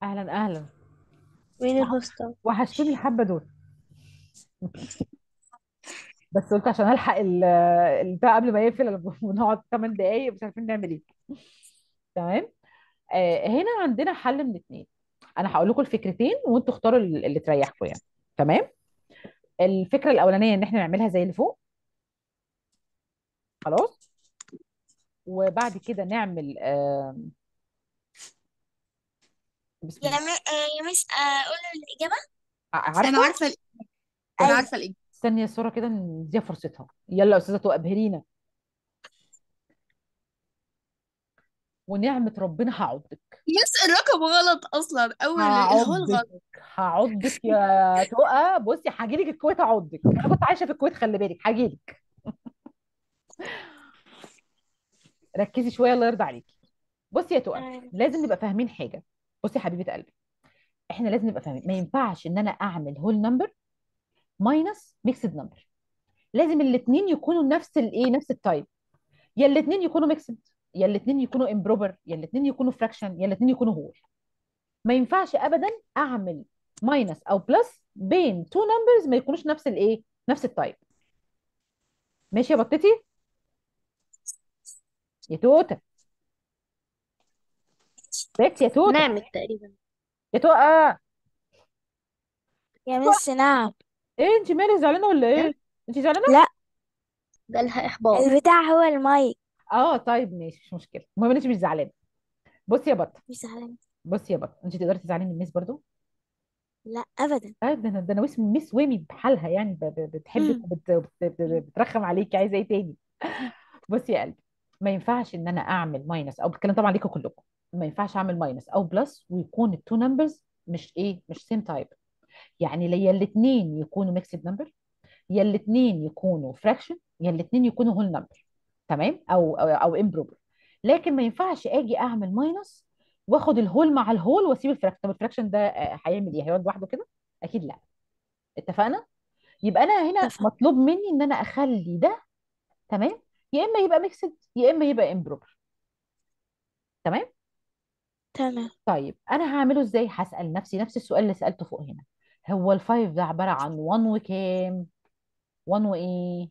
اهلا اهلا مين الهوستة وحشتوني الحبه دول بس قلت عشان الحق ال- البتاع قبل ما يقفل ونقعد 8 دقايق مش عارفين نعمل ايه تمام آه هنا عندنا حل من اتنين انا هقول لكم الفكرتين وانتوا اختاروا ال- اللي تريحكم يعني تمام الفكره الاولانيه ان احنا نعملها زي اللي فوق خلاص وبعد كده نعمل آه بسم يا الله م... آه، يا مس آه، قول الإجابة ع- انا عارفه عارفه ال- انا أيوة عارفه الاجابه استني يا ساره كده نديها فرصتها يلا يا استاذه تبقى ابهرينا ونعمه ربنا هعضك بس الرقم غلط اصلا اول اللي هو هعضك الغلط هعضك يا تقى بصي هجيلك الكويت اعضك انا كنت عايشه في الكويت خلي بالك هجيلك ركزي شويه الله يرضى عليكي بصي يا تقى تمام لازم نبقى فاهمين حاجه بصي يا حبيبه قلبي احنا لازم نبقى فاهمين ما ينفعش ان انا اعمل هول نمبر ماينس ميكسد نمبر لازم الاثنين يكونوا نفس الايه نفس التايب يا الاثنين يكونوا ميكسد يا الاثنين يكونوا امبروبر يا الاثنين يكونوا فراكشن يا الاثنين يكونوا هول ما ينفعش ابدا اعمل ماينس او بلس بين تو نمبرز ما يكونوش نفس الايه نفس التايب ماشي يا بطتي يا توته بيت يا توته نعمت تقريبا يا توته يا مس نعم ايه انت مالك زعلانه ولا نعم ايه انت زعلانه لا جالها احباط البتاع هو المايك اه طيب ماشي مش مشكله المهم انت مش زعلانه بصي يا بطه مش زعلانة بصي يا بطه انت تقدري تزعلي من الميس برضو لا أبدا آه ده انا ده انا اسم ميس ويمي بحالها يعني ب- ب- بتحبك مم. وبترخم عليكي عايزه ايه تاني بصي يا قلبي ما ينفعش ان انا اعمل ماينس او بتكلم طبعا عليكم كلكم ما ينفعش اعمل ماينس او بلس ويكون التو نمبرز مش ايه مش سيم تايب يعني لا يا الاثنين يكونوا ميكسد نمبر يا الاثنين يكونوا فراكشن يا الاثنين يكونوا هول نمبر تمام او او, أو امبروبر لكن ما ينفعش اجي اعمل ماينس واخد الهول مع الهول واسيب الفراكشن طب الفراكشن ده آه، هيعمل ايه هيقعد لوحده كده اكيد لا اتفقنا يبقى انا هنا اتفق مطلوب مني ان انا اخلي ده تمام يا اما يبقى ميكسد يا اما يبقى امبروبر تمام تمام طيب انا هعمله ازاي هسال نفسي نفس السؤال اللي سالته فوق هنا هو الفايف ده عباره عن 1 وكام 1 وايه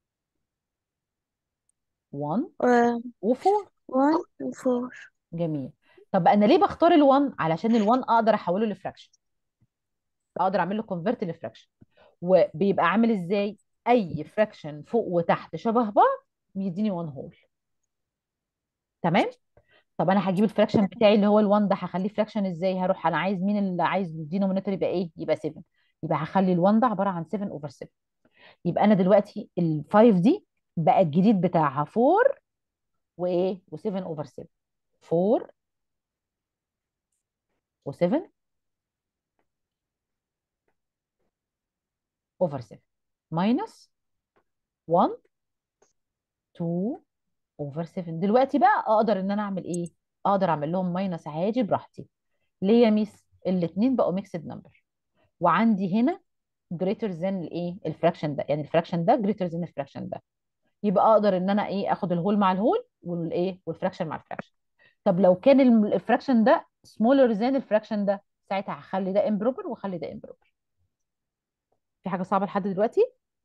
1 و4 وان وفور جميل طب انا ليه بختار ال1 علشان ال1 اقدر احوله لفراكشن اقدر اعمل له كونفرت لفراكشن وبيبقى عامل ازاي اي فراكشن فوق وتحت شبه بعض بيديني 1 هول تمام طب انا هجيب الفراكشن بتاعي اللي هو ال1 ده هخليه فراكشن ازاي هروح انا عايز مين اللي عايز الدينومينيتور يبقى ايه يبقى 7 يبقى هخلي ال1 ده عباره عن 7 اوفر 7 يبقى انا دلوقتي ال5 دي بقى الجديد بتاعها 4 وايه و7 اوفر 7 4 و7 اوفر 7 ماينس 1 2 اوفر 7 دلوقتي بقى اقدر ان انا اعمل ايه اقدر اعمل لهم ماينس عادي براحتي ليه يا ميس الاثنين بقوا ميكسد نمبر وعندي هنا جريتر ذان الايه الفراكشن ده يعني الفراكشن ده جريتر ذان الفراكشن ده يبقى اقدر ان انا ايه اخد الهول مع الهول والايه والفراكشن مع الفراكشن طب لو كان الم- الفراكشن ده سمولر ذان الفراكشن ده ساعتها هخلي ده امبروبر واخلي ده امبروبر في حاجه صعبه لحد دلوقتي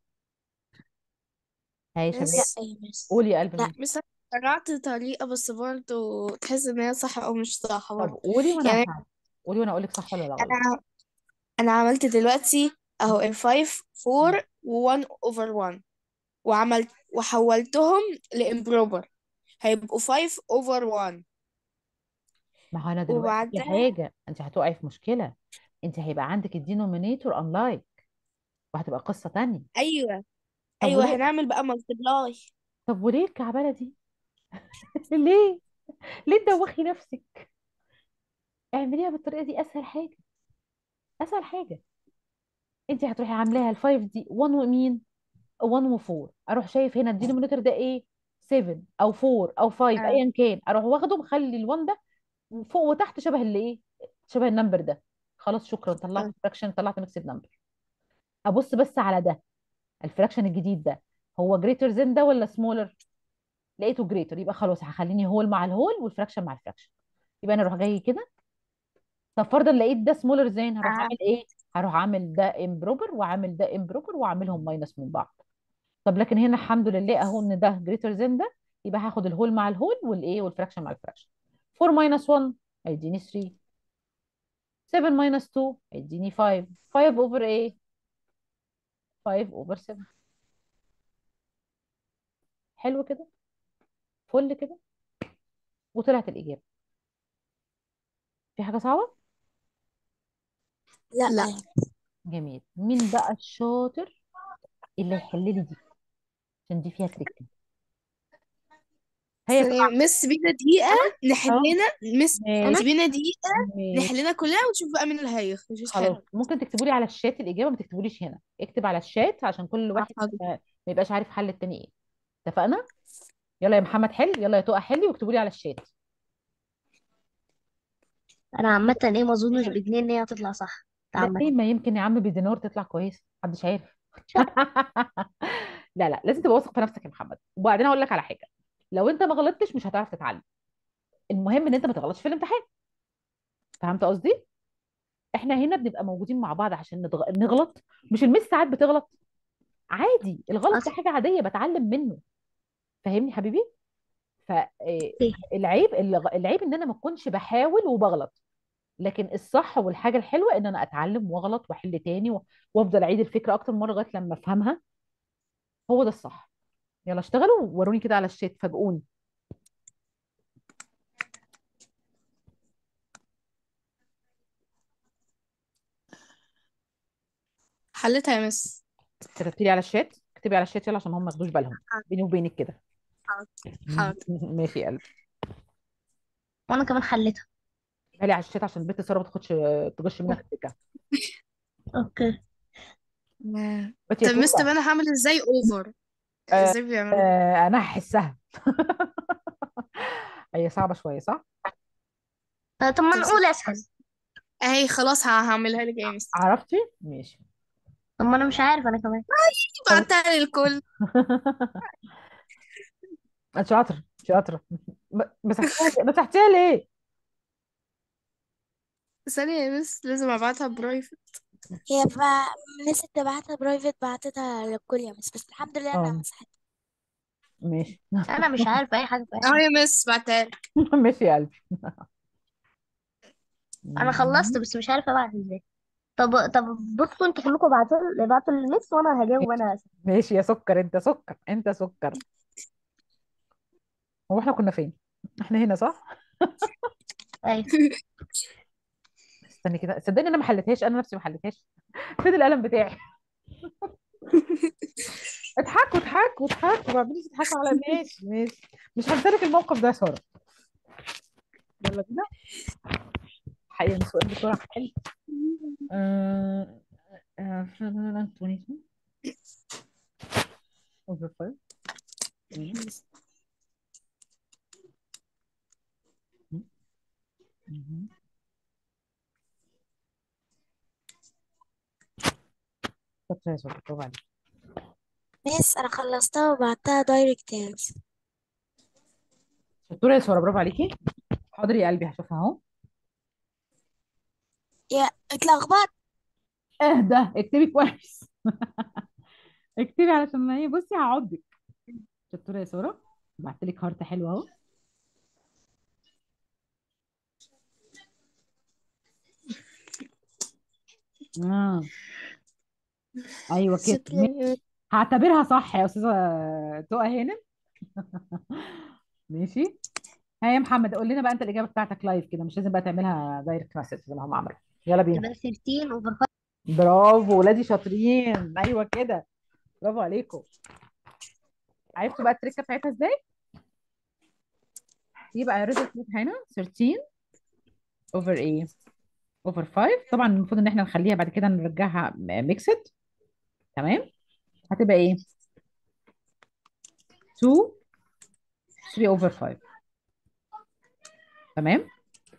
هاي يا شباب لا بس يا مس قولي يا قلب لا مين بس أنا قرأت طريقة بس برضه تحس ان هي صح او مش صح طب برضه قولي وانا يعني هساعدك قولي وانا اقول لك صح ولا لا غلط انا انا عملت دلوقتي اهو الفايف فور وون اوفر وان وعملت وحولتهم لامبروبر هيبقوا فايف اوفر وان ما هو انا دلوقتي في وبعدها حاجه انت هتقعي في مشكله انت هيبقى عندك الدينومينيتور انلايك وهتبقى قصه تانية ايوه طب ايوه وليه هنعمل بقى ملتبلاي طب وليه الكعبله دي ليه ليه تدوخي نفسك اعمليها بالطريقه دي اسهل حاجه اسهل حاجه انت هتروحي عاملاها الفايف دي 1 ومين 1 و4 اروح شايف هنا الدينومينيتور ده ايه 7 او 4 او 5 اه ايا كان اروح واخده مخلي ال1 ده فوق وتحت شبه اللي ايه شبه النمبر ده خلاص شكرا طلعت اه فراكشن طلعت ميكسد نمبر ابص بس على ده الفراكشن الجديد ده هو جريتر ذان ده ولا سمولر لقيته جريتر يبقى خلاص هخليني هول مع الهول والفراكشن مع الفراكشن يبقى انا اروح جاي كده طب فرضا لقيت ده سمولر زين هروح آه. اعمل ايه هروح اعمل ده امبروبر واعمل ده امبروبر واعملهم ماينس من بعض طب لكن هنا الحمد لله اهو ان ده جريتر ذان ده يبقى هاخد الهول مع الهول والايه والفراكشن مع الفراكشن 4 ماينس 1 هيديني 3 7 ماينس 2 هيديني 5 5 اوفر ايه 5 اوفر 7 حلو كده فل كده وطلعت الاجابه في حاجه صعبه لا لا جميل مين بقى الشاطر اللي يحل لي دي عشان دي فيها تريك هي ثانية طبعا مس بينا دقيقة نحل اه لنا مس ماشي بينا دقيقة ماشي نحل لنا كلها ونشوف بقى مين اللي هيخش خلاص حلو ممكن تكتبوا لي على الشات الإجابة ما تكتبوليش هنا اكتب على الشات عشان كل واحد حاضر ما ما يبقاش عارف حل التاني ايه اتفقنا يلا يا محمد حل يلا يا تقى حلي واكتبوا لي على الشات انا عامه ايه ما اظنش بجنيه ان هي هتطلع صح ده لا عامه ليه ما يمكن يا عم بدينار تطلع كويس محدش عارف لا لا لازم تبقى واثق في نفسك يا محمد وبعدين اقول لك على حاجه لو انت ما غلطتش مش هتعرف تتعلم المهم ان انت ما تغلطش في الامتحان فهمت قصدي احنا هنا بنبقى موجودين مع بعض عشان نتغ... نغلط مش المس ساعات بتغلط عادي الغلط ده اصلا حاجه عاديه بتعلم منه فاهمني حبيبي إيه. فالعيب العيب ان انا ما اكونش بحاول وبغلط لكن الصح والحاجه الحلوه ان انا اتعلم واغلط واحل تاني و- وافضل اعيد الفكره اكتر من مره لغايه لما افهمها هو ده الصح يلا اشتغلوا ووروني كده على الشات فاجئوني حلتها يا مس كتبتي لي على الشات اكتبي على الشات يلا عشان هم ما ياخدوش بالهم بيني وبينك كده حاضر حاضر ماشي يا قلبي وانا كمان حلتها اكتبها لي على الشات عشان البنت ساره ما تاخدش تغش منك الفكره اوكي بس يا طب مس طب توته انا هعمل ازاي اوفر آه ازاي بيعملوا آه انا هحسها هي صعبه شويه صح طب طب ما طب نقول اسهل اهي خلاص ه- هعملها لك يا مس عرفتي ماشي طب ما انا مش عارف انا كمان طب بعتها للكل شاطر شاطر ب- مسحتيها مسحتيها ليه ثانية يا مس لازم ابعتها برايفت هي بقى نسيت تبعتها برايفت بعتتها للكل يا مس بس الحمد لله انا اه مسحتها ماشي انا مش عارفه اي حاجه في اي اهو حاجه يا مس بعتها لك ماشي يا قلبي انا خلصت بس مش عارفه ابعت ازاي طب طب بصوا انتوا كلكم ابعتوا ابعتوا للمس وانا هجاوب انا أسف. ماشي يا سكر انت سكر انت سكر هو احنا كنا فين احنا هنا صح ايوه استني كده صدقني انا ما حلتهاش انا نفسي ما حلتهاش فين القلم بتاعي اضحكوا اضحكوا اضحكوا ما عمالين تضحكوا على ماشي ماشي مش هنسالك الموقف ده يا ساره يلا بينا حقيقة السؤال بسرعة حلو آه، آه، 22 over 5 شاطرة يا ساره برافو عليك مس انا خلصتها وبعتها دايركت يا مس شطورة يا ساره برافو عليكي حاضر يا قلبي هشوفها اهو يا اتلخبطت اهدى اكتبي كويس اكتبي علشان ما هي بصي هعضك شطورة يا ساره بعت لك هارت حلوه اهو اه ايوه كده شكرا يا مس. هعتبرها صح يا استاذه تقى هانم ماشي ها يا محمد قول لنا بقى انت الاجابه بتاعتك لايف كده مش لازم بقى تعملها دايركت مسج زي ما هم عملوا يلا بينا تبقى 13 اوفر 5 برافو ولادي شاطرين ايوه كده برافو عليكم عرفتوا بقى التركه بتاعتها ازاي يبقى الريزلت هنا 13 اوفر ايه اوفر 5 طبعا المفروض ان احنا نخليها بعد كده نرجعها ميكسد تمام هتبقى ايه 2 3 اوفر 5 تمام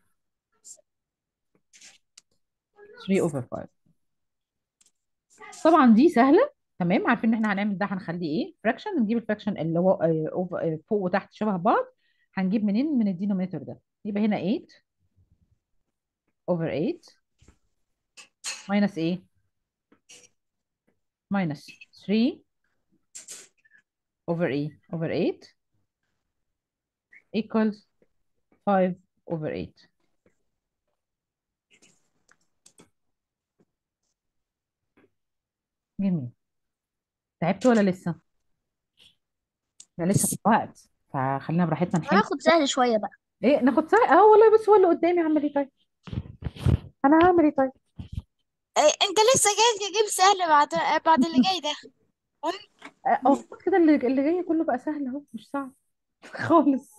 3 اوفر 5 طبعا دي سهله تمام عارفين ان احنا هنعمل ده هنخليه ايه فراكشن نجيب الفراكشن اللي هو آه، أوف- آه، فوق وتحت شبه بعض هنجيب منين من الدينومينيتور ده يبقى هنا 8 over 8 minus ايه minus 3 over ايه over 8 equals 5 over 8 جميل تعبت ولا لسه؟ لا لسه في وقت فخلينا براحتنا نحل هناخد سهل شوية بقى ايه ناخد ساعة اه والله بس هو اللي قدامي هعمل ايه طيب انا هعمل ايه طيب إيه، انت لسه جاي تجيب سهل بعد بعد اللي جاي ده اه هو المفروض كده اللي اللي جاي كله بقى سهل اهو مش صعب خالص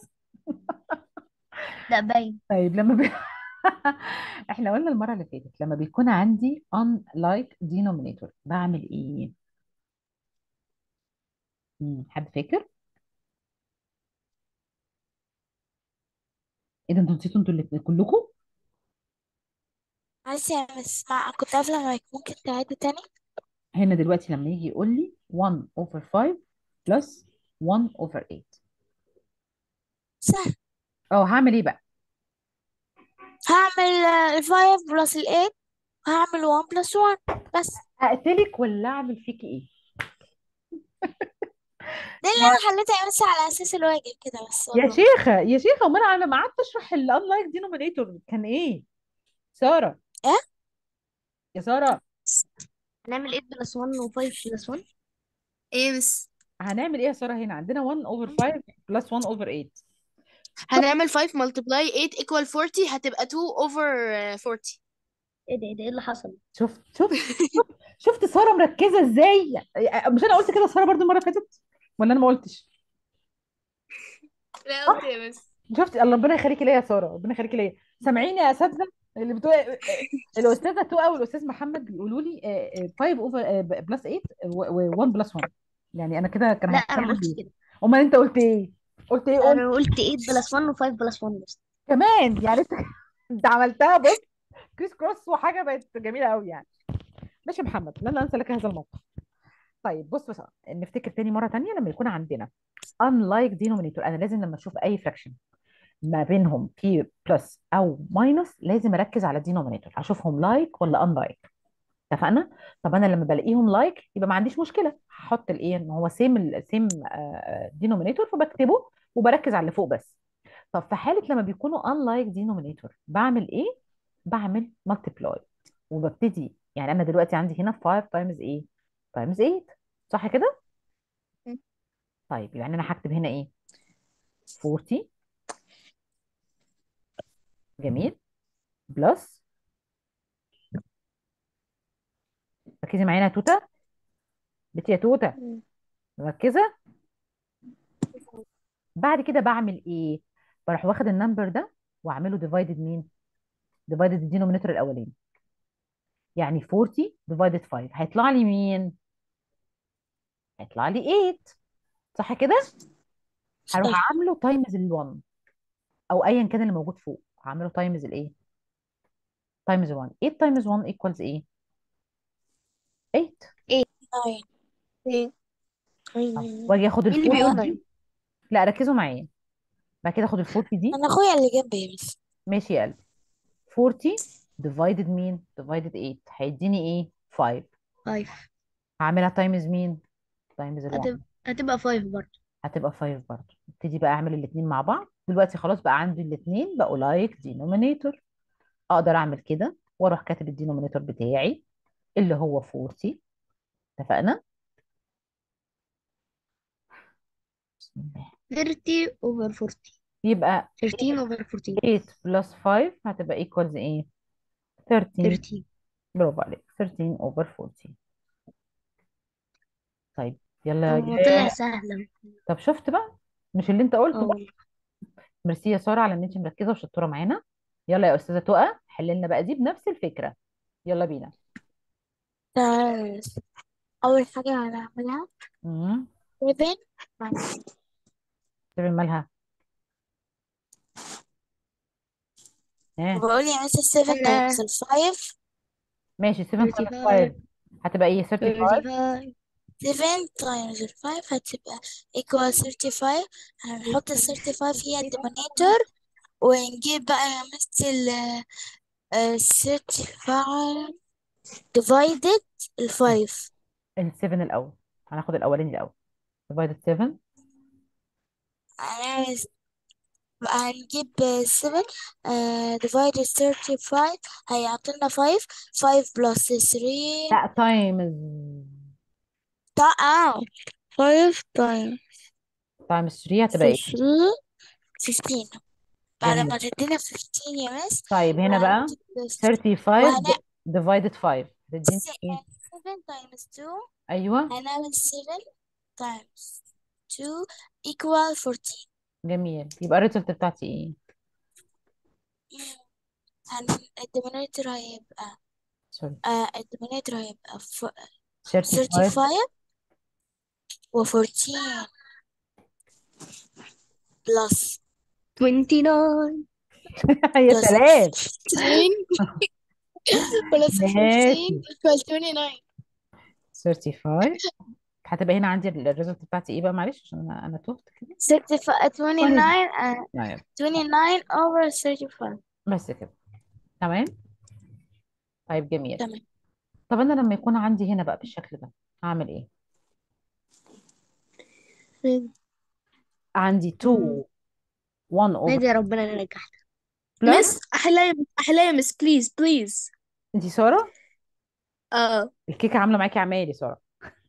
لا باين طيب لما بي... احنا قلنا المرة اللي فاتت لما بيكون عندي unlike denominator بعمل ايه؟ مم، حد فاكر؟ ايه ده انتوا نسيتوا انتوا الاتنين كلكم؟ معلش يا مس مع كنت قافلة المايك ممكن تعيدي تاني هنا دلوقتي لما يجي يقول لي 1 over 5 plus 1 over 8 سهل اه هعمل ايه بقى؟ هعمل الفايف بلس الايت هعمل 1 بلس 1 بس اقتلك ولا اعمل فيكي ايه؟ ده اللي انا حليتها يا مس على اساس الواجب كده بس يا والله شيخة يا شيخة امال انا لما قعدت اشرح ال unlike denominator كان ايه؟ سارة ايه يا سارة هنعمل 8 بلس 1 و5 بلس 1 ايه بس هنعمل ايه يا سارة هنا عندنا 1 over 5 plus 1 over 8 هنعمل 5 multiply 8 equal 40 هتبقى 2 over 40 ايه ده ايه ده ايه اللي حصل شفت شفت شفت شفت سارة مركزة ازاي مش انا قلت كده سارة برضو المرة اللي فاتت ولا انا ما قلتش لا صح قلت يا مس شفت الله ربنا يخليكي ليا يا سارة ربنا يخليكي ليا سامعيني يا اساتذة اللي بتوع الاستاذة توقع والاستاذ محمد بيقولوا لي 5 اوفر بلس 8 و1 بلس 1 يعني انا كده كان لا انا هيتكلم ما قلتش بيه كده امال انت قلت ايه قلت ايه قلت انا قلت 8 بلس 1 و5 بلس 1 بس كمان يعني انت انت عملتها بص كريس كروس وحاجه بقت جميله قوي يعني ماشي يا محمد لن انسى لك هذا الموقف طيب بص بص نفتكر تاني مره تانيه لما يكون عندنا unlike denominator انا لازم لما اشوف اي fraction ما بينهم في بلس او ماينس لازم اركز على denominator اشوفهم لايك ولا unlike اتفقنا طب انا لما بلاقيهم لايك يبقى ما عنديش مشكله هحط الايه ان هو سيم سيم دينومينيتور فبكتبه وبركز على اللي فوق بس طب في حاله لما بيكونوا unlike denominator بعمل ايه بعمل multiply وببتدي يعني انا دلوقتي عندي هنا 5 times ايه times 8 صح كده طيب يعني انا هكتب هنا ايه 40 جميل بلس ركزي معانا يا توته بنتي يا توته مركزه بعد كده بعمل ايه بروح واخد النمبر ده واعمله ديفايدد مين ديفايدد الدينومينيتور الاولاني يعني 40 ديفايدد 5 هيطلع لي مين هيطلع لي 8 صح كده هروح صح عامله تايمز ال1 او ايا كان اللي موجود فوق هعمله تايمز الايه تايمز 1 8 تايمز 1 ايكوالز ايه 8 9 8 طب واجي اخد ال مين اللي 40 بيقول دي 9 لا ركزوا معايا بعد كده اخد ال 40 دي انا اخويا اللي جنبي يا مس ماشي يا قلبي 40 ديفايدد مين ديفايدد 8 هيديني ايه 5 5 هعملها تايمز مين تايمز ال 1 هتبقى هتبقى 5 برضه هتبقى 5 برضه ابتدي بقى اعمل الاثنين مع بعض دلوقتي خلاص بقى عندي الاثنين بقوا لايك دينومينيتور اقدر اعمل كده واروح كاتب الدينومينيتور بتاعي اللي هو 40 اتفقنا بسم الله 30 over 40 يبقى 13 over 14 8 بلس 5 هتبقى ايكوالز ايه 13 13 برافو عليك 13 اوفر 14 طيب يلا هو طلع يا سهل طب شفت بقى مش اللي انت قلته اه بقى والله ميرسي يا ساره على ان انت مركزه وشطوره معانا يلا يا استاذه تقى حل لنا بقى دي بنفس الفكره يلا بينا تعال بس. اول حاجه هنعملها امم 7 سيب مالها ها بقول يا مس 7 انا تايمز 5 ماشي 7 times 35 5 هتبقى ايه 35 35 7 times 5 هتبقى equal 35 هنحط ال 35 هي الدينومينيتور ونجيب بقى يا مس ال uh, 35 divided الفايف ال 7 الاول هناخد الاولاني الاول divided 7 هنعمل هنجيب 7 uh, divided 35 هيعطينا 5 5 plus 3 لا times تا اه 5 times times 3 هتبقى ايه 3 15 بعد جميل ما تدينا 15 يا مس طيب هنا بقى وهنجيب 35 وهنعمل d- divided 5 هتديني ايه 7 times 2 ايوه هنعمل 7 times 2 equal 14 جميل يبقى الريزلت بتاعتي ايه هن الدينومينيتور هيبقى سوري آه الدينومينيتور هيبقى ف... 35 35 و 14 plus 29 يا plus سلام 15 plus 15 ماشي equal 29 35 هتبقى هنا عندي الريزلت بتاعتي ايه بقى معلش عشان انا انا تهت كده 29 uh, طيب 29 over 35 بس كده تمام طيب جميل تمام طب انا لما يكون عندي هنا بقى بالشكل ده هعمل ايه عندي 2 1 over نادي ربنا انا نجحت plus مس أحلام أحلام مس بليز بليز انتي سارة اه الكيكة عاملة معاكي عمايل يا سارة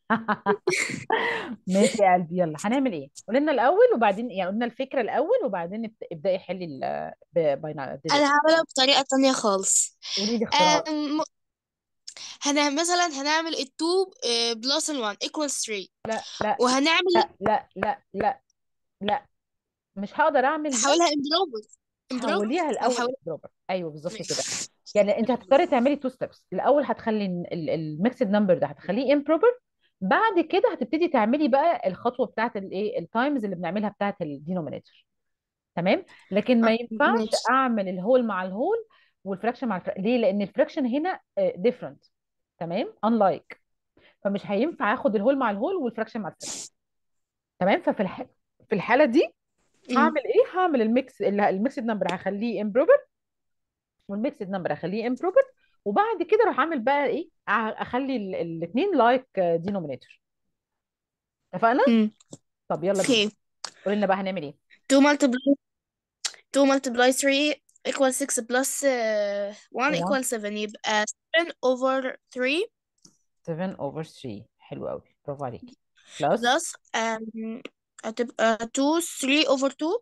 ماشي يا قلبي يلا هنعمل ايه قلنا الاول وبعدين يعني قلنا الفكرة الاول وبعدين ابت- ابدأي حلي ال باينال أنا هعملها بطريقة تانية خالص قولي لي اختراع أم... هن... مثلا هنعمل التو بلس الوان equals 3 لا لا وهنعمل لا لا لا لا لا مش هقدر اعمل ده نحولها امبروبر امبروبر حوليها الاول هنحولها دروبر ايوه بالظبط كده ماشي يعني انت هتضطري تعملي تو ستيبس الاول هتخلي الميكسد نمبر ده هتخليه امبروبر بعد كده هتبتدي تعملي بقى الخطوه بتاعت الايه التايمز اللي بنعملها بتاعت الدينومينيتور تمام لكن ما ينفعش ماشي اعمل الهول مع الهول والفراكشن مع الفراكشن ليه لان الفراكشن هنا ديفرنت تمام unlike فمش هينفع اخد الهول مع الهول والفراكشن مع الفراكشن تمام ففي الح... في الحاله دي أمم. هعمل ايه هعمل الميكس الميكسد نمبر هخليه امبروبر والميكسد نمبر اخليه امبروبر وبعد كده اروح اعمل بقى ايه أ- اخلي الاثنين لايك دينومينيتور اتفقنا أمم. طب يلا بينا اوكي قولي لنا بقى هنعمل ايه 2 multiply 2 multiply 3 equals 6 plus uh, 1 1 equals 7 يبقى 7 over 3 7 over 3 حلو قوي برافو عليكي بلس plus um, هتبقى 2 3 over 2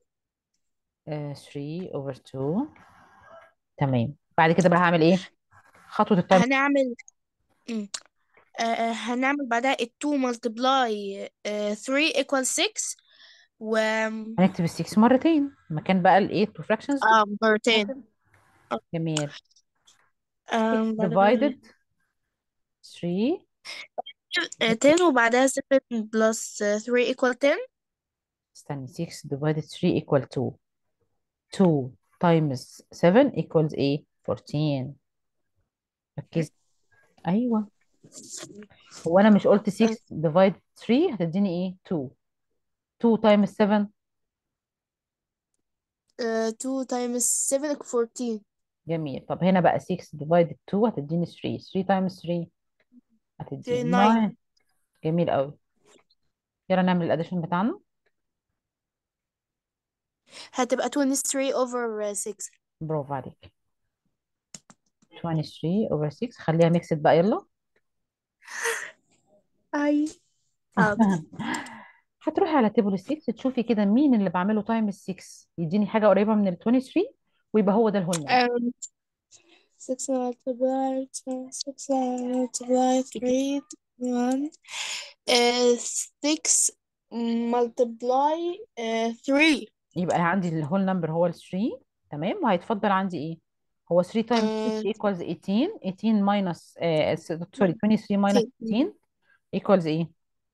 3 over 2 تمام بعد كده بقى هعمل ايه خطوه التايم هنعمل أمم. آه، هنعمل بعدها ال 2 multiply آه، 3 equals 6 و هنكتب ال 6 مرتين مكان بقى الايه تو fractions اه مرتين جميل 6 آم، بعدها divided 3 آه، 10 وبعدها 7 plus 3 equal 10 استني 6 divided 3 equal 2 2 times 7 equals ايه 14 ركزي ايوه هو انا مش قلت 6 divide 3 هتديني ايه 2 2 times 7 آه، 2 times 7 equal 14 جميل طب هنا بقى 6 divided 2 هتديني 3 3 times 3 هتديني 9 9 جميل قوي يلا نعمل الاديشن بتاعنا هتبقى 23 over 6 برافو عليك 23 over 6 خليها ميكسد بقى يلا اي حاضر هتروحي على تيبل 6 تشوفي كده مين اللي بعمله تايم 6 يديني حاجه قريبه من ال 23 ويبقى هو ده الهول نمبر um, 6 multiply 6 multiply 3 1 uh, 6 multiply uh, 3 يبقى عندي الهول نمبر هو ال 3 تمام وهيتفضل عندي ايه هو 3 تايمز 6 uh, equals 18 18 ماينس سوري 23 ماينس 18 equals ايه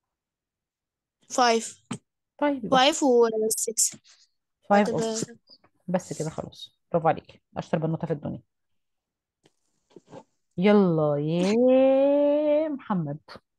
5 طيب يبقى 5 و 6 5 or هتبقى 6 بس كده خلاص برافو عليكي اشطر بنوته في الدنيا يلا يا محمد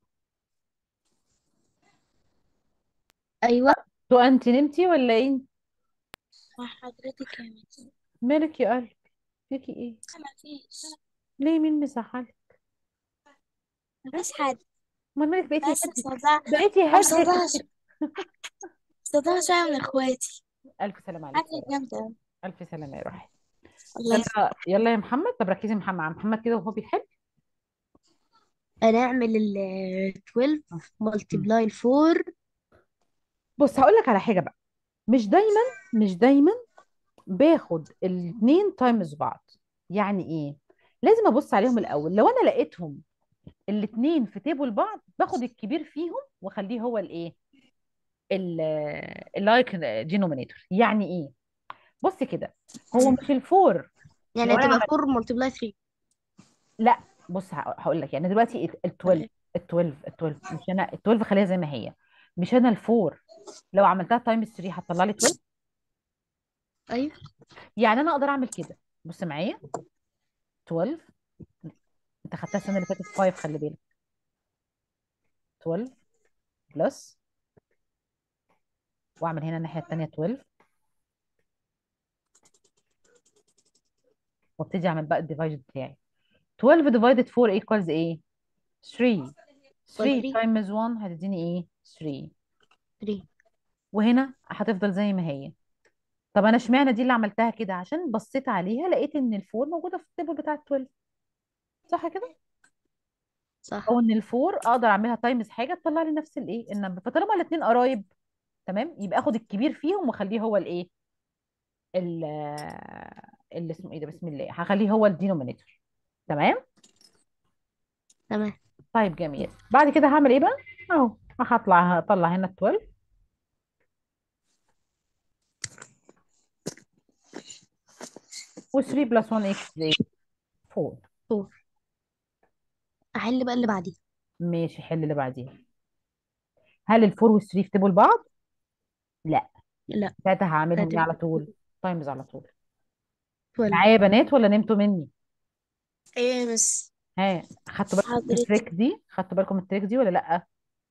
ايوه تو انت نمتي ولا ايه مع حضرتك يا مس مالك يا قلبي فيكي ايه مفيش ليه مين مزعلك مفيش حد ما مالك بقيتي بس هاديه مصدعة بقيتي هاديه مصدعة كده مصدعة شوية من اخواتي الف سلامه عليك حاجة يا روحي جامدة الف سلامه يا روحي الله يخليك يلا يلا يا محمد طب ركزي محمد مع محمد كده وهو بيحل هنعمل ال 12 مم. ملتبلاي ال 4 بص هقول لك على حاجه بقى مش دايما مش دايما باخد الاثنين تايمز بعض يعني ايه لازم ابص عليهم الاول لو انا لقيتهم الاثنين في تيبل بعض باخد الكبير فيهم واخليه هو الايه اللايك دينومينيتور يعني ايه بص كده هو مم. مش الفور يعني لو انا هتبقى عملت 4 ملتبلاي 3 لا بص هقول لك يعني دلوقتي ال 12 طيب. ال 12 ال 12 مش انا ال 12 خليها زي ما هي مش انا الفور لو عملتها تايمز 3 هتطلع لي 12 ايوه يعني انا اقدر اعمل كده بص معايا 12 انت خدتها السنه اللي فاتت 5 خلي بالك 12 بلس واعمل هنا الناحيه الثانيه 12 وابتدي اعمل بقى الديفايد بتاعي 12 ديفايدد 4 ايكوالز ايه 3 3 3 تايمز 1 هتديني ايه 3 3 وهنا هتفضل زي ما هي طب انا اشمعنى دي اللي عملتها كده عشان بصيت عليها لقيت ان الفور موجوده في التيبل بتاع ال 12 صح كده صح او ان الفور اقدر اعملها تايمز حاجه تطلع لي نفس الايه النمبر فطالما الاثنين قرايب تمام يبقى اخد الكبير فيهم واخليه هو الايه ال- اللي اسمه ايه ده بسم الله هخليه هو الدينومينيتور تمام تمام طيب جميل بعد كده هعمل ايه بقى اهو هطلع هطلع هنا ال 12 و3 بلس 1 اكس ايه 4 4 احل بقى اللي بعديه ماشي حل اللي بعديها هل الفور والثري في تيبل بعض لا لا ساعتها هعملهم ايه هتبقى على طول تايمز على طول 12 معايا يا بنات ولا نمتوا مني ايه بس ها خدتوا بالكم من حضرتك التريك دي خدتوا بالكم من التريك دي ولا لا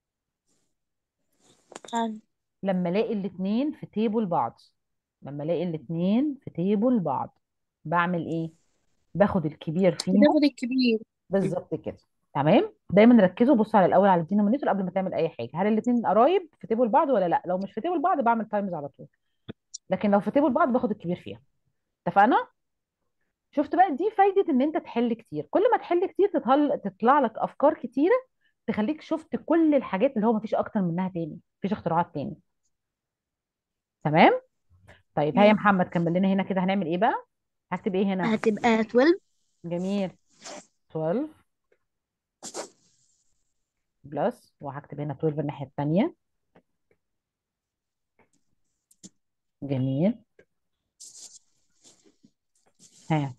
عن لما الاقي الاثنين في تيبل بعض لما الاقي الاثنين في تيبل بعض بعمل ايه باخد الكبير فيهم بتاخد الكبير بالظبط كده تمام دايما ركزوا بصوا على الاول على الدينومينيتور قبل ما تعمل اي حاجه هل الاثنين قرايب في تيبل بعض ولا لا لو مش في تيبل بعض بعمل تايمز على طول لكن لو في تيبل بعض باخد الكبير فيها اتفقنا شفت بقى دي فايده ان انت تحل كتير كل ما تحل كتير تطل... تطلع لك افكار كتيره تخليك شفت كل الحاجات اللي هو مفيش اكتر منها تاني مفيش اختراعات تاني تمام طيب هيا مم. محمد كمل لنا هنا كده هنعمل ايه بقى هكتب ايه هنا هتبقى 12 جميل 12 بلس وهكتب هنا 12 الناحيه الثانيه جميل ها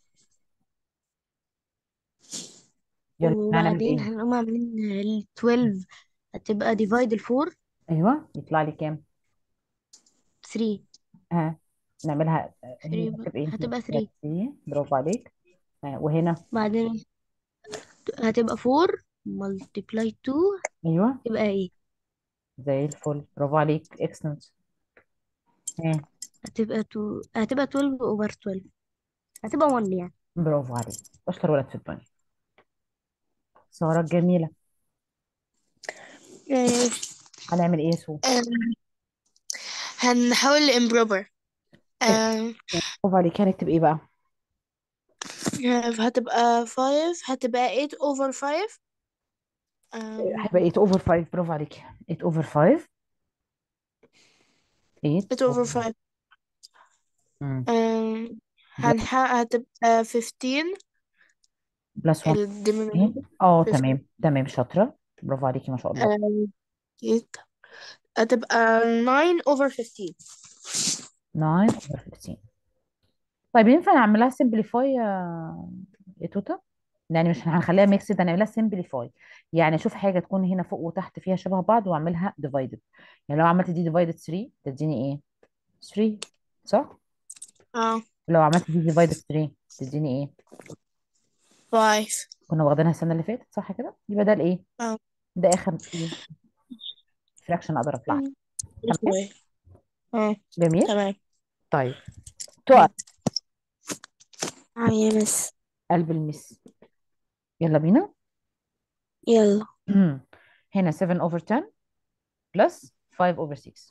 يلا بينا هنعمل وبعدين ايه هنقوم عاملين ال 12 هتبقى ديفايد ال 4 ايوه يطلع لي كام 3 ها نعملها هنا 3 هتبقى ايه هتبقى هتبقى 3 3 برافو عليك ها وهنا بعدين هتبقى 4 ملتبلاي 2 ايوه تبقى ايه زي الفل برافو عليك اكسلنت ها هتبقى 2 هتبقى 12 اوفر 12 هتبقى 1 يعني برافو عليك اشطر ولد في الدنيا سارة الجميلة آه، هنعمل ايه يا سو آم، هنحاول امبروبر برافو عليك هنكتب ايه بقى هتبقى 5 هتبقى 8 over 5 هيبقى 8 اوفر 5 برافو عليك 8 اوفر 5 8 8 over 5 امم آم، هنح... هتبقى 15 بلس 1 الدينومينيتور اه 15 تمام تمام شاطرة برافو عليكي ما شاء الله آم، هتبقى 9 over 15 9 اوفر 15 طيب ينفع نعملها سمبليفاي يا يا توتا يعني مش هنخليها ميكسد هنعملها سمبليفاي يعني اشوف حاجه تكون هنا فوق وتحت فيها شبه بعض واعملها ديفايدد يعني لو عملت دي ديفايدد 3 تديني ايه 3 صح اه لو عملت دي ديفايدد 3 تديني ايه 5 كنا واخدينها السنه اللي فاتت صح كده يبقى ده الايه اه ده اخر فراكشن اقدر اطلع تمام اه جميل تمام طيب تقف نعم يا مس قلب المس يلا بينا يلا هنا 7 over 10 plus 5 over 6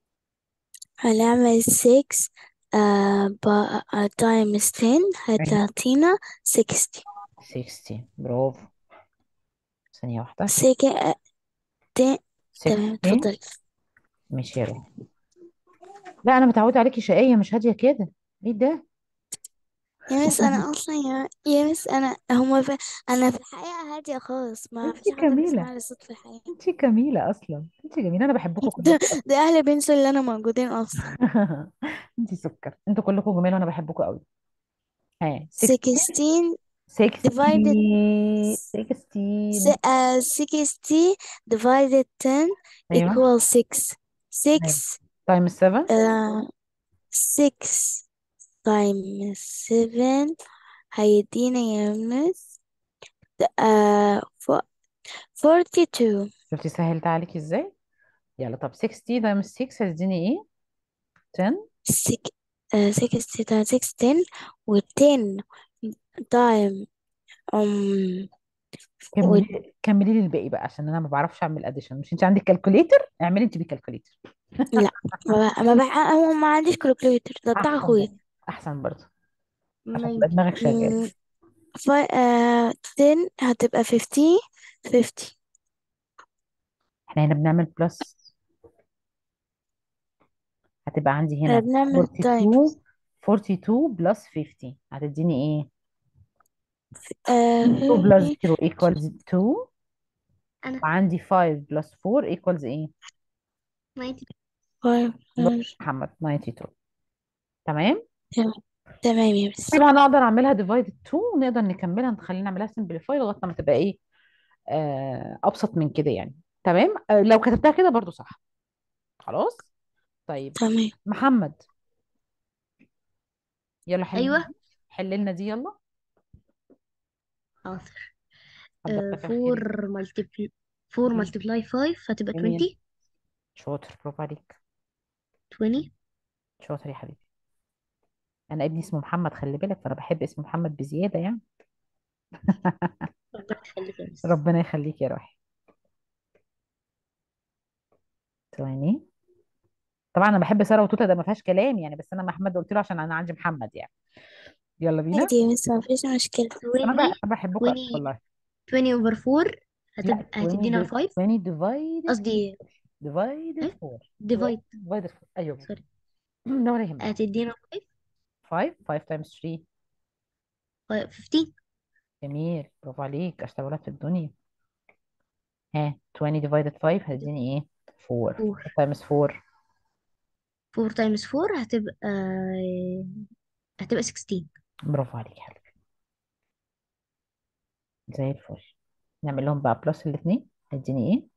هنعمل 6 آه ب- آه times 10 أيوة. هتعطينا 60 60 برافو ثانية واحدة سكن آه، ت- تمام 16 اتفضلي ماشي يا روحي لا أنا متعودة عليكي شقية مش هادية كده إيه ده؟ يا مس انا اصلا يا, يا مس انا هما ف... انا في الحقيقة هادية خالص ما أنت فيش حد بيسمع جميلة لي صوت في الحقيقة أنت جميلة أصلا أنت جميلة أنا بحبكم ده, كلكم ده اهل بنسوا اللي انا موجودين اصلا أنت سكر أنتوا كلكم جميلة وأنا بحبكم قوي ها 16 16 divided 60 s- 16 uh, 60 divided 10 أيوه equals 6 أيوه 6 تايم 7 uh, 6 times 7 هيدينا يا مس uh, fo- 42 شفتي سهلت عليكي إزاي؟ يلا طب 60 تايم 6 هتديني إيه؟ 10 six, uh, 60 times 6 10 و 10 time um و كملي كملي لي الباقي بقى عشان انا ما بعرفش اعمل اديشن مش انت عندك كالكوليتر اعملي انت بالكالكوليتر لا ما ب- ما بح... هو ما عنديش كالكوليتر ده بتاع احسن اخويا برضه احسن برضه عشان 90 تبقى دماغك شغاله مم، ف... uh, 10 هتبقى 50 50 احنا هنا بنعمل بلس هتبقى عندي احنا هنا بنعمل تايم 42 42 بلس 50 هتديني ايه uh, 2 بلس 50 0 equals 2 انا وعندي 5 بلس 4 equals ايه 90 five برافو times محمد 92 تمام تمام تمام يا بس طبعا اقدر اعملها ديفايد 2 ونقدر نكملها نخلينا نعملها سمبليفاي لغايه ما تبقى ايه آه ابسط من كده يعني تمام آه لو كتبتها كده برضو صح خلاص طيب تمام محمد يلا حل لنا ايوه دي حل لنا دي يلا حاضر حضرتك الخير 4 ملتبل 4 مم. ملتبلاي 5 هتبقى 20 جميل شاطر برافو عليك 20 شاطر يا حبيبي انا ابني اسمه محمد خلي بالك فانا بحب اسم محمد بزياده يعني ربنا يخليك يا مس ربنا يخليك يا روحي ثواني طبعا انا بحب ساره وتوته ده ما فيهاش كلام يعني بس انا محمد قلت له عشان انا عندي محمد يعني يلا بينا عادي يا مس ما فيش مشكلة انا 20 بقى أنا بحبك قوي 20 والله 20 اوفر 4 لا هتبقى 20 هتدينا دي 5 20 divided قصدي divided ايه 4 ديفايد divided 4 ايوه سوري ده ولا يهمك هتدينا 5 5 5 times 3 15 جميل برافو عليك اشطر ولد في الدنيا ها 20 divided 5 هتديني ايه 4 4 times 4 4 تايمز 4 هتبقى هتبقى 16 برافو عليك يا حبيبي زي الفل نعمل لهم بقى بلس الاثنين هيديني ايه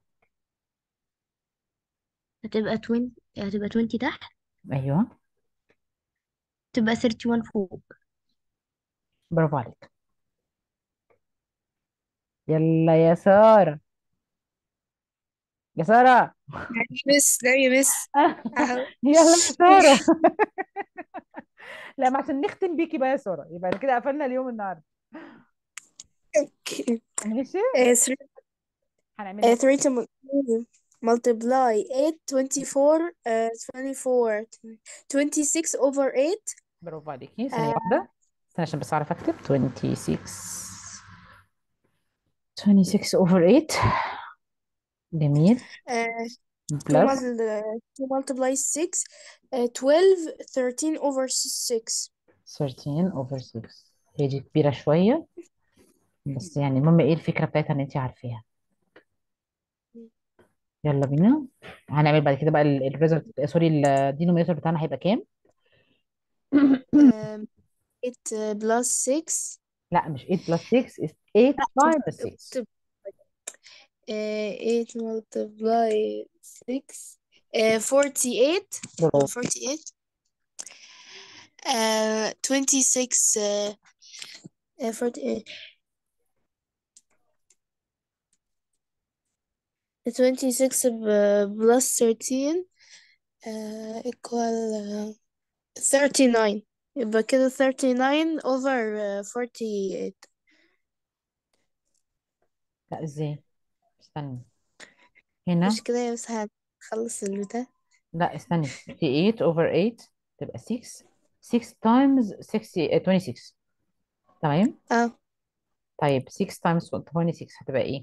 هتبقى 20 هتبقى 20 تحت ايوه تبقى 31 فوق برافو عليك يلا يا سارة يا سارة مس لا يا مس أهو يلا يا سارة لا ما عشان نختم بيكي بقى يا سارة يبقى كده قفلنا اليوم النهارده Okay. ماشي Uh, three, هنعمل uh, لك three to mu- multiply 8, 24, uh, 24, 26 over 8. برافو عليكي ثانية Uh, واحدة استنى عشان بس اعرف اكتب 26 26 over 8 جميل uh, to, بلس mul- uh, to multiply 6, uh, 12, 13 over 6. 13 over 6 هي دي كبيرة شوية بس يعني المهم ايه الفكرة بتاعتها ان انت عارفاها يلا بينا هنعمل بعد كده بقى الريزلت سوري الدينومينيتور بتاعنا هيبقى كام Um, 8 uh, plus 6. لا مش 8 بلس 6 is 8 To, times 6 to, uh, 8 multiply 6. Uh, 48. Uh, برافو 48. Uh, 26. Uh, uh, 48. 26 ب- plus 13 uh, equal uh, 39 يبقى كده 39 over uh, 48 لا ازاي استني هنا مش كده يا بس هنخلص البتاع لا استني 58 over 8 تبقى 6 6 times 60 آه، 26 تمام اه طيب 6 times 26 هتبقى ايه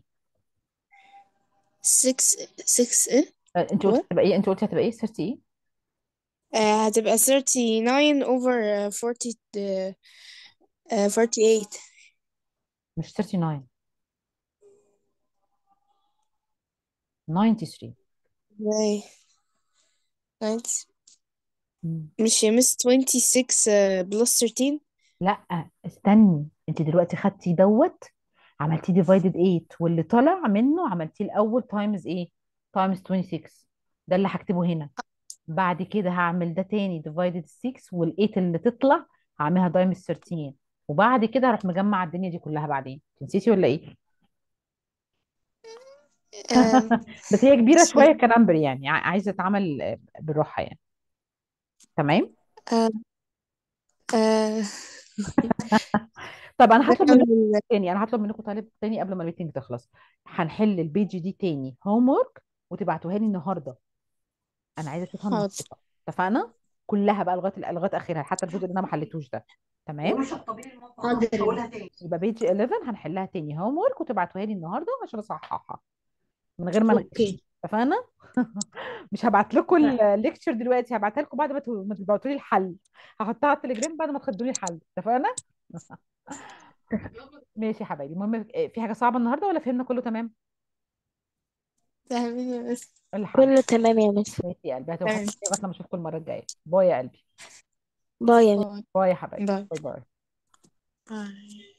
6 6 ايه آه، انت قلتي what هتبقى ايه انت قلتي هتبقى ايه 30 ايه آه هتبقى 39 over uh, 40 uh, uh, 48 مش 39 93 ازاي Nice. مم. مش يا مس 26 uh, plus 13 لا استني انت دلوقتي خدتي دوت عملتيه ديفايدد 8 واللي طلع منه عملتيه الاول تايمز ايه تايمز 26 ده اللي هكتبه هنا بعد كده هعمل ده تاني ديفايدد 6 وال8 اللي تطلع هعملها تايمز 13 وبعد كده هروح مجمع الدنيا دي كلها بعدين نسيتي ولا ايه آم، بس هي كبيره مش شويه فاكرة. كنمبر يعني ع- عايزه تتعمل آه، بالراحه يعني تمام آه آه طب انا هطلب منكم نعمل تاني انا هطلب منكم طالب تاني قبل ما الميتنج تخلص هنحل البيج دي تاني هوم ورك وتبعتوها لي النهارده انا عايزه اشوفها حاضر النهارده اتفقنا كلها بقى لغايه لغايه اخرها حتى الجزء اللي انا ما حليتوش ده تمام حاضر يبقى بيج 11 هنحلها تاني هوم ورك وتبعتوها لي النهارده عشان اصححها من غير ما نغش اوكي اتفقنا مش هبعت لكم الليكتشر دلوقتي هبعتها لكم بعد ما ت- ما تبعتوا لي الحل هحطها على التليجرام بعد ما تاخدوا لي الحل اتفقنا ماشي يا حبايبي المهم إيه، في حاجه صعبه النهارده ولا فهمنا كله تمام فاهمين يا مس الحمد كله تمام يا مس ماشي يا قلبي هتبقى تمام لغايه لما اشوفكم المره الجايه باي يا قلبي باي يا مس باي باي يا حبايبي باي باي باي باي